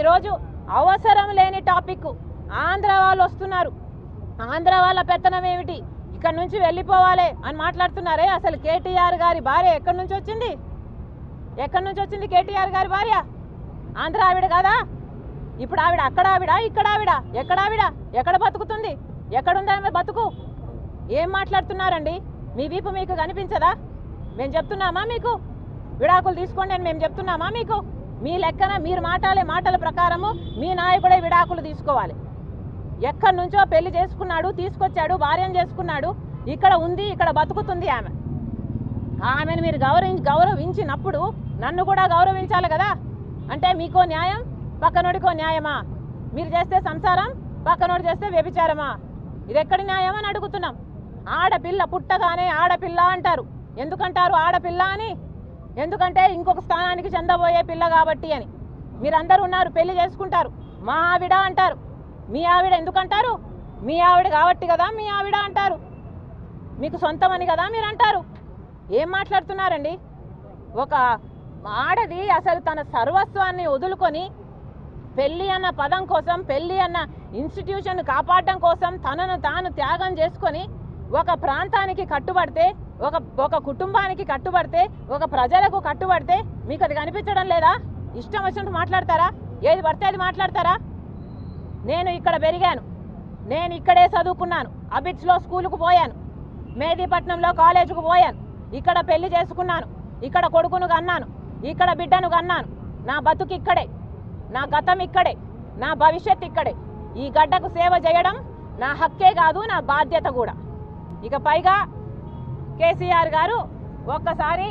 ఈరోజు అవసరం లేని టాపిక్ ఆంధ్ర వాళ్ళు వస్తున్నారు ఆంధ్ర వాళ్ళ పెత్తనం ఏమిటి ఇక్కడ నుంచి వెళ్ళిపోవాలి అని మాట్లాడుతున్నారే అసలు కేటీఆర్ గారి భార్య ఎక్కడి నుంచి వచ్చింది ఎక్కడి నుంచి వచ్చింది కేటీఆర్ గారి భార్య ఆంధ్ర ఆవిడ కాదా ఇప్పుడు ఆవిడ అక్కడ ఆవిడ ఇక్కడ ఆవిడ ఎక్కడ ఆవిడ ఎక్కడ బతుకుతుంది ఎక్కడుంది ఆమె బతుకు ఏం మాట్లాడుతున్నారండి మీ వీపు మీకు కనిపించదా మేము చెప్తున్నామా మీకు విడాకులు తీసుకోండి అని మేము చెప్తున్నామా మీకు మీ లెక్కన మీరు మాట్లాడే మాటల ప్రకారము మీ నాయకుడే విడాకులు తీసుకోవాలి ఎక్కడి నుంచో పెళ్లి చేసుకున్నాడు తీసుకొచ్చాడు భార్యను చేసుకున్నాడు ఇక్కడ ఉంది ఇక్కడ బతుకుతుంది ఆమె ఆమెను మీరు గౌరవి గౌరవించినప్పుడు నన్ను కూడా గౌరవించాలి కదా అంటే మీకో న్యాయం పక్కనోడికో న్యాయమా మీరు చేస్తే సంసారం పక్కనోడు చేస్తే వ్యభిచారమా ఇది ఎక్కడి న్యాయం అని అడుగుతున్నాం ఆడపిల్ల పుట్టగానే ఆడపిల్ల అంటారు ఎందుకంటారు ఆడపిల్ల అని ఎందుకంటే ఇంకొక స్థానానికి చెందబోయే పిల్ల కాబట్టి అని మీరందరూ ఉన్నారు పెళ్లి చేసుకుంటారు మా ఆవిడ అంటారు మీ ఆవిడ ఎందుకంటారు మీ ఆవిడ కాబట్టి కదా మీ ఆవిడ అంటారు మీకు సొంతమని కదా మీరు అంటారు ఏం మాట్లాడుతున్నారండి ఒక ఆడది అసలు తన సర్వస్వాన్ని వదులుకొని పెళ్ళి అన్న పదం కోసం పెళ్ళి అన్న ఇన్స్టిట్యూషన్ కాపాడడం కోసం తనను తాను త్యాగం చేసుకొని ఒక ప్రాంతానికి కట్టుబడితే ఒక ఒక కుటుంబానికి కట్టుబడితే ఒక ప్రజలకు కట్టుబడితే మీకు అది కనిపించడం లేదా ఇష్టం వచ్చినట్టు మాట్లాడతారా ఏది పడితే అది మాట్లాడతారా నేను ఇక్కడ పెరిగాను నేను ఇక్కడే చదువుకున్నాను అబిట్స్లో స్కూలుకు పోయాను మేదీపట్నంలో కాలేజీకి పోయాను ఇక్కడ పెళ్లి చేసుకున్నాను ఇక్కడ కొడుకును కన్నాను ఇక్కడ బిడ్డను కన్నాను నా బతుకు ఇక్కడే నా గతం ఇక్కడే నా భవిష్యత్ ఇక్కడే ఈ గడ్డకు సేవ చేయడం నా హక్కే కాదు నా బాధ్యత కూడా ఇక పైగా కేసీఆర్ గారు ఒక్కసారి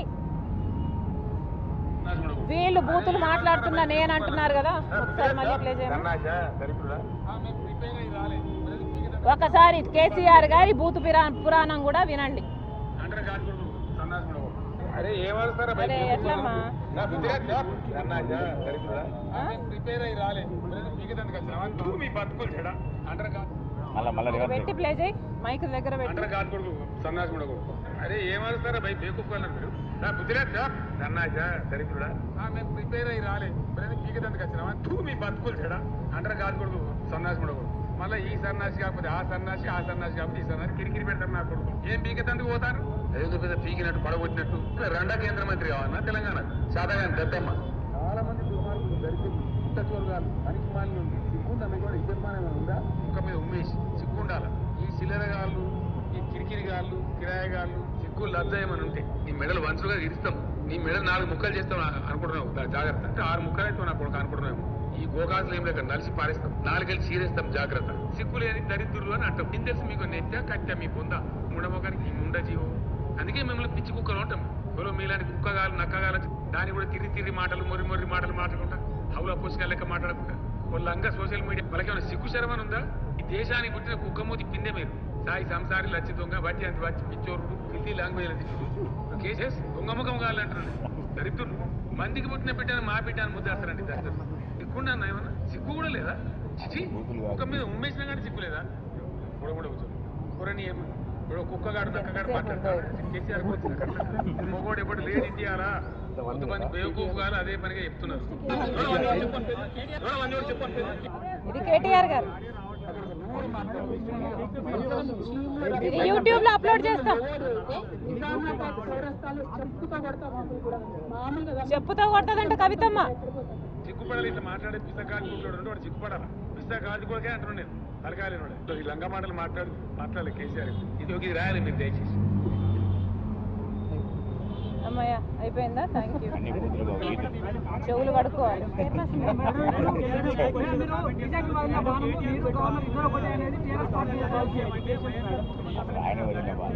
వీళ్ళు బూతులు మాట్లాడుతున్నా నేను అంటున్నారు కదా ఒకసారి మళ్ళీ ప్లే చేయమని ఒకసారి కేసీఆర్ గారి బూతు పురా- పురాణం కూడా వినండి అరే ఏమడుస్తారా అరే ఎట్లమ్మా ఆ? ప్రిపేర్ అయ్యి రాలే పీకదందుకు వచ్చినావా నువ్వు మీ బతుకులు చెడా అంటారు కాదు మళ్ళా మళ్ళీ రివర్స్ పెట్టి ప్లే చేయి మైక్ దగ్గర పెట్టి అంటారు కాదు కొడుకు సన్నాసి కూడా కొడుకు అరే ఏమడుస్తారా భయ్ బేకుక్కన్నారు మీరు నా బుద్ధిలేదు సార్ సన్నాసా దరిద్రుడా మేము ప్రిపేర్ అయ్యి రాలే ఇప్పుడు పీకదందుకు వచ్చినావా నువ్వు మీ బతుకులు చెడా అంటారు కాదు కొడుకు సన్నాసి కూడా కొడుకు మళ్ళీ ఈ సన్నాసి కాకపోతే ఆ సన్నాసి ఆ సన్నాసి కాకపోతే ఈ సన్నాసి కిరికిరి పెడతారు నా కొడుకు ఏం పీకదందుకు పోతారు ఏదో పెద్ద పీకినట్టు పడగొట్టినట్టు రెండో కేంద్ర మంత్రి కావాలన్నా తెలంగాణ సాధారణ దత్తమ్మ చాలా మంది దుర్మార్గులు దరిద్రులు పుట్టచోరుగాలు పనికి మాలిన సిగ్గుండా కూడా ఇద్దరు ఉందా ముఖ మీద ఉమ్మేసి సిగ్గుండాల ఈ సిల్లరగాళ్ళు ఈ కిరికిరిగాళ్ళు కిరాయగాళ్ళు సిగ్గు లబ్జాయమని ఉంటే నీ మెడలు వంచులుగా ఇస్తాం నీ మెడలు నాలుగు ముక్కలు చేస్తాం అ- అనుకుంటున్నావు దా- జాగ్రత్త అంటే ఆరు ముక్కలు అయితే నా కొడుకు అనుకుంటున్నాము ఈ గోకాసులు ఏం లేక నలిసి పారేస్తాం నాలుగేళ్ళు చీరేస్తాం జాగ్రత్త సిగ్గు లేని దరిద్రులు అని అంటాం ఏం తెలుసు మీకు నెత్త కట్టె మీ పొంద ముండమోకానికి ముండ జీవం అందుకే మిమ్మల్ని పిచ్చి కుక్కలు ఉంటాం ఎవరో మీలాంటి కుక్కగాలు నక్కగాలు దాన్ని కూడా తిరిగి తిరిగి మాటలు మొర్రి మొర్రి మాటలు మాట్లాడుకుంటా హౌలా పోసుగా లెక్క మాట్లాడకుండా వాళ్ళంగా సోషల్ మీడియా వాళ్ళకేమైనా సిగ్గు శరమని ఉందా ఈ దేశానికి పుట్టిన కుక్కమూతి పిందే మీరు సాయి సంసారి లచ్చి దొంగ బట్టి అంత వచ్చి పిచ్చోరుడు హిందీ లాంగ్వేజ్ కేసెస్ దొంగ ముఖం కావాలంటారండి దరిద్రులు మందికి పుట్టిన బిడ్డను మా బిడ్డను ముద్దేస్తారండి దరిద్రులు సిగ్గుండా ఏమన్నా సిగ్గు కూడా లేదా చిచి ముఖం మీద ఉమ్మేసినా కానీ సిగ్గు లేదా కూడా కూడా కూర్చో కూరని ఏమో ఇప్పుడు కుక్కగాడు నక్కగాడు మాట్లాడతాడు కేసీఆర్ మొగోడు ఎప్పుడు లేని ఇండియారా కొంతమంది బేవకూఫ్ గారు అదే పనిగా చెప్తున్నారు ఇది కేటీఆర్ గారు ఇది యూట్యూబ్ లో అప్లోడ్ చేస్తాం చెప్పుతో కొడతదంట కవితమ్మ సిగ్గుపడాలి ఇట్లా మాట్లాడే పిస్తా గాజు కూడా వాడు సిగ్గుపడాలి పిస్తా గాజు కూడా అంటున్నాను నేను తలకాయలు ఈ లంగా మాటలు మాట్లాడు మాట్లాడలేదు కేసీఆర్ ఇది ఒక ఇది రాయాలి మీరు దయచేసి అమ్మయ్య అయిపోయిందా థ్యాంక్ యూ అన్ని బూతులు వీటి చెవులు కడుక్కోవాలి అసలు ఆయన వదిలిన బాధ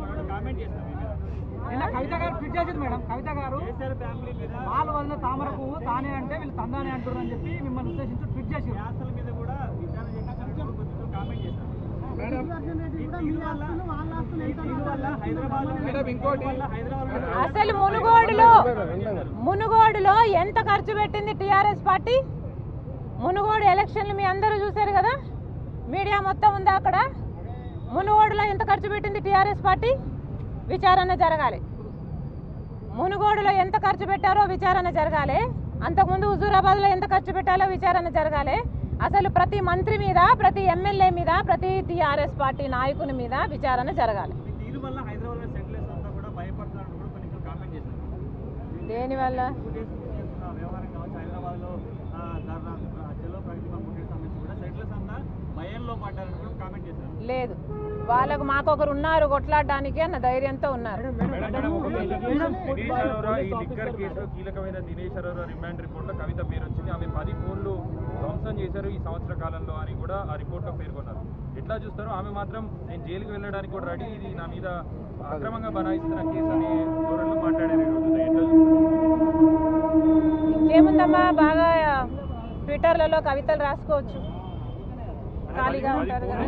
నిన్న కవిత గారు ట్వీట్ చేసింది మేడం కవిత గారు వాళ్ళు వదిలిన తామర పువ్వు తానే అంటే వీళ్ళు తందానే అంటారు అని చెప్పి మిమ్మల్ని ఉద్దేశించి ట్వీట్ చేసి మీద కూడా కామెంట్ చేశారు అసలు మునుగోడులో మునుగోడులో ఎంత ఖర్చు పెట్టింది టిఆర్ఎస్ పార్టీ మునుగోడు ఎలక్షన్లు మీ అందరూ చూశారు కదా మీడియా మొత్తం ఉందా అక్కడ మునుగోడులో ఎంత ఖర్చు పెట్టింది టిఆర్ఎస్ పార్టీ విచారణ జరగాలి మునుగోడులో ఎంత ఖర్చు పెట్టారో విచారణ జరగాలి అంతకుముందు హుజూరాబాద్లో ఎంత ఖర్చు పెట్టాలో విచారణ జరగాలి అసలు ప్రతి మంత్రి మీద ప్రతి ఎమ్మెల్యే మీద ప్రతి టీఆర్ఎస్ పార్టీ నాయకుని మీద విచారణ జరగాలి మీ తీరు వల్ల హైదరాబాద్ సెటిలర్స్ అంతా కూడా భయపడుతున్నారు కూడా కొన్ని ఇక్కడ కామెంట్ చేశారు దేనివల్ల ఫుటేజ్ చేస్తున్న వ్యవహారం కావచ్చు హైదరాబాద్లో ఆ, ధర్నా ఆ, చెలో ప్రగతి మా ఫుటేజ్ సంబంధించి కూడా సెటిలర్స్ అంతా భయంలో పడ్డారని కూడా కామెంట్ చేశారు లేదు వాళ్ళకు మాకొకరు ఉన్నారు కొట్లాడడానికి అన్న ధైర్యంతో ఉన్నారు దినేష్ అరోరా ఈ లిక్కర్ కేసులో కీలకమైన దినేష్ అరోరా రిమాండ్ రిపోర్ట్లో కవిత పేరు వచ్చింది ఆమె పది ఫోన్లు ధ్వంసం చేశారు ఈ సంవత్సర కాలంలో అని కూడా ఆ రిపోర్ట్లో పేర్కొన్నారు ఎట్లా చూస్తారో ఆమె మాత్రం నేను జైలుకి వెళ్ళడానికి కూడా రెడీ ఇది నా మీద అక్రమంగా బనాయిస్తున్న కేసు అనే ధోరణిలో మాట్లాడారు ఈరోజు ఎట్లా చూస్తారు ఇంకేముందమ్మా బాగా ట్విట్టర్లలో కవితలు రాసుకోవచ్చు ఖాళీగా ఉంటారు కదా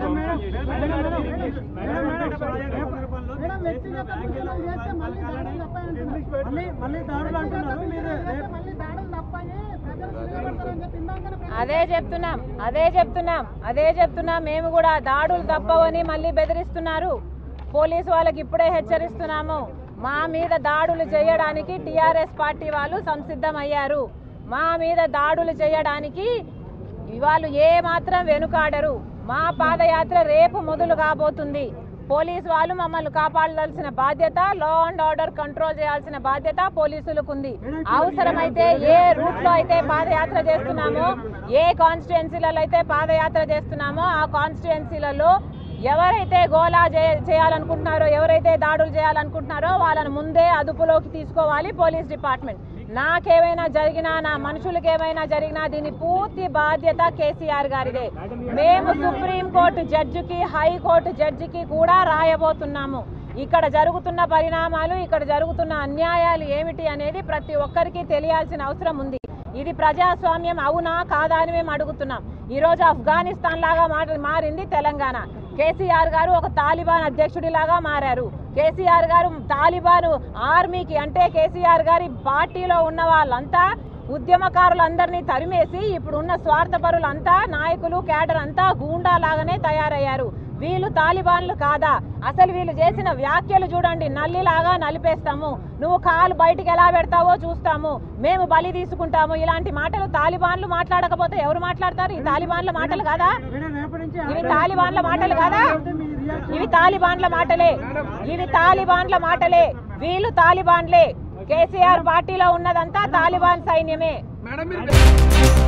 అదే చెప్తున్నాం అదే చెప్తున్నాం అదే చెప్తున్నాం మేము కూడా దాడులు తప్పవని మళ్ళీ బెదిరిస్తున్నారు పోలీసు వాళ్ళకి ఇప్పుడే హెచ్చరిస్తున్నాము మా మీద దాడులు చేయడానికి టిఆర్ఎస్ పార్టీ వాళ్ళు సంసిద్ధమయ్యారు మా మీద దాడులు చేయడానికి వాళ్ళు ఏ మాత్రం వెనుకాడరు మా పాదయాత్ర రేపు మొదలు కాబోతుంది పోలీసు వాళ్ళు మమ్మల్ని కాపాడాల్సిన బాధ్యత లా అండ్ ఆర్డర్ కంట్రోల్ చేయాల్సిన బాధ్యత పోలీసులకు ఉంది అవసరమైతే ఏ రూట్ లో అయితే పాదయాత్ర చేస్తున్నామో ఏ కాన్స్టిట్యున్సీలలో అయితే పాదయాత్ర చేస్తున్నామో ఆ కాన్స్టిట్యున్సీలలో ఎవరైతే గోలా చే- చేయాలనుకుంటున్నారో ఎవరైతే దాడులు చేయాలనుకుంటున్నారో వాళ్ళని ముందే అదుపులోకి తీసుకోవాలి పోలీస్ డిపార్ట్మెంట్ నాకేమైనా జరిగినా నా మనుషులకు ఏమైనా జరిగినా దీని పూర్తి బాధ్యత కేసీఆర్ గారిదే మేము సుప్రీం కోర్టు జడ్జికి హైకోర్టు జడ్జికి కూడా రాయబోతున్నాము ఇక్కడ జరుగుతున్న పరిణామాలు ఇక్కడ జరుగుతున్న అన్యాయాలు ఏమిటి అనేది ప్రతి ఒక్కరికి తెలియాల్సిన అవసరం ఉంది ఇది ప్రజాస్వామ్యం అవునా కాదా అని మేము అడుగుతున్నాం ఈరోజు ఆఫ్ఘనిస్తాన్ లాగా మాట- మారింది తెలంగాణ కేసీఆర్ గారు ఒక తాలిబాన్ అధ్యక్షుడిలాగా మారారు కేసీఆర్ గారు తాలిబాన్ ఆర్మీకి అంటే కేసీఆర్ గారి పార్టీలో ఉన్న వాళ్ళంతా ఉద్యమకారులందరినీ తరిమేసి ఇప్పుడు ఉన్న స్వార్థపరులంతా నాయకులు కేడర్ అంతా గూండా లాగానే తయారయ్యారు వీళ్ళు తాలిబాన్లు కాదా అసలు వీళ్ళు చేసిన వ్యాఖ్యలు చూడండి నల్లిలాగా నలిపేస్తాము నువ్వు కాలు బయటికి ఎలా పెడతావో చూస్తాము మేము బలి తీసుకుంటాము ఇలాంటి మాటలు తాలిబాన్లు మాట్లాడకపోతే ఎవరు మాట్లాడతారు ఈ తాలిబాన్ల మాటలు కాదా ఇవి తాలిబాన్ల మాటలు కాదా ఇవి తాలిబాన్ల మాటలే ఇవి తాలిబాన్ల మాటలే వీళ్ళు తాలిబాన్లే కేసీఆర్ పార్టీలో ఉన్నదంతా తాలిబాన్ సైన్యమే